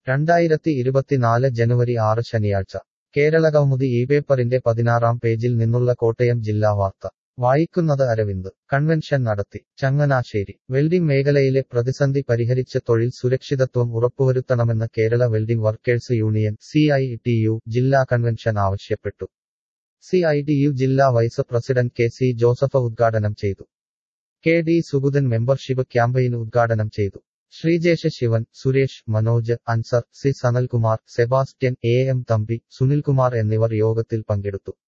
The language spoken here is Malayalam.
രണ്ടായിരത്തി ഇരുപത്തിനാല് ജനുവരി ആറ് ശനിയാഴ്ച കേരളകൗമുദി ഈ പേപ്പറിന്റെ പതിനാറാം പേജിൽ നിന്നുള്ള കോട്ടയം ജില്ലാ വാർത്ത വായിക്കുന്നത് അരവിന്ദ് കൺവെൻഷൻ നടത്തി ചങ്ങനാശ്ശേരി വെൽഡിംഗ് മേഖലയിലെ പ്രതിസന്ധി പരിഹരിച്ച് തൊഴിൽ സുരക്ഷിതത്വം ഉറപ്പുവരുത്തണമെന്ന് Kerala welding workers union C ജില്ലാ കൺവെൻഷൻ ആവശ്യപ്പെട്ടു സി ജില്ലാ vice president K C Joseph ഉദ്ഘാടനം ചെയ്തു K D Suguthan membership campaign ഉദ്ഘാടനം ചെയ്തു Sreejesh Sivan Suresh Manoj Ansar C Sanalkumar Sebastian A M Thampi Sunilkumar എന്നിവർ യോഗത്തിൽ പങ്കെടുത്തു